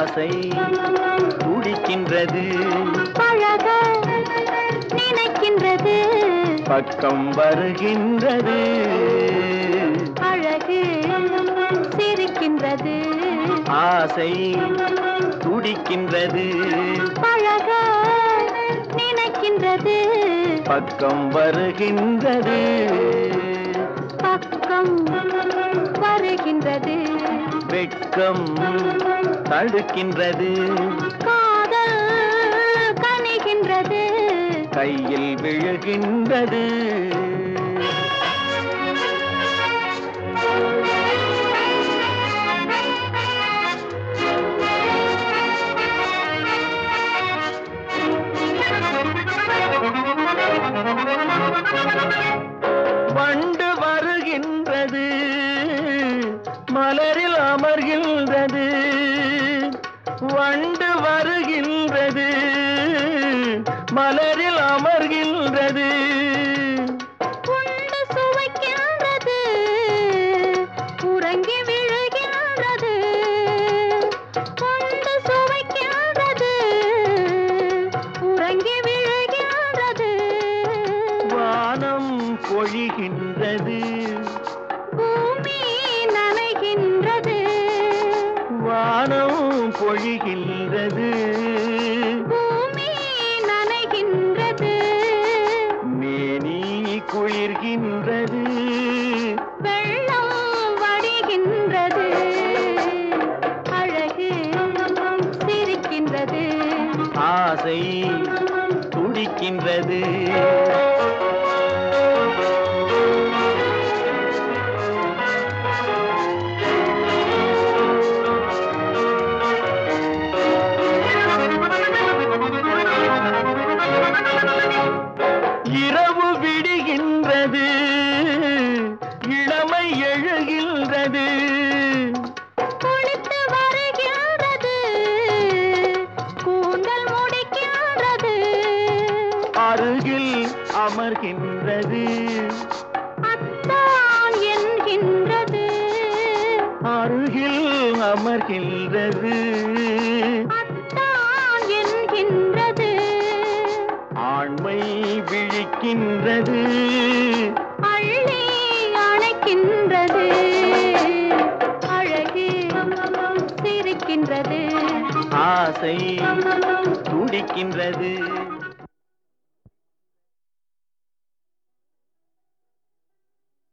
ஆசை துடிக்கின்றது பழக நினைக்கின்றது பக்கம் வருகின்றது அழகு சிரிக்கின்றது ஆசை துடிக்கின்றது பழக நினைக்கின்றது பக்கம் வருகின்றது பக்கம் வருகின்றது வெட்கம் தடுக்கின்றது காதல் கனிகின்றது கையில் விழுகின்றது வண்டு வருகின்றது மலரில் அமர்கின்றது வண்டு வருகின்றது மலரில் அமர்கின்றது உண்டு சுவைக்கின்றது உறங்கி விழுகின்றது உண்டு சுவைக்கின்றது உறங்கி விழுகின்றது வானம் பொழிகின்றது பூமி நனைகின்றது வானம் பொழிகின்றது பூமி நனைகின்றது மேனி குளிர்கின்றது வெள்ளம் வடிகின்றது அழகு சிரிக்கின்றது ஆசை துடிக்கின்றது இரவு விடுகின்றது இளமை எழுகின்றது குளித்து வருகின்றது கூந்தல் முடிக்கின்றது அருகில் அமர்கின்றது அத்தான் என்கின்றது அருகில் அமர்கின்றது அத்தான் என்கின்றது ஆண்மை விழிக்கின்றது அள்ளி அணைக்கின்றது அழகு சிரிக்கின்றது ஆசை துடிக்கின்றது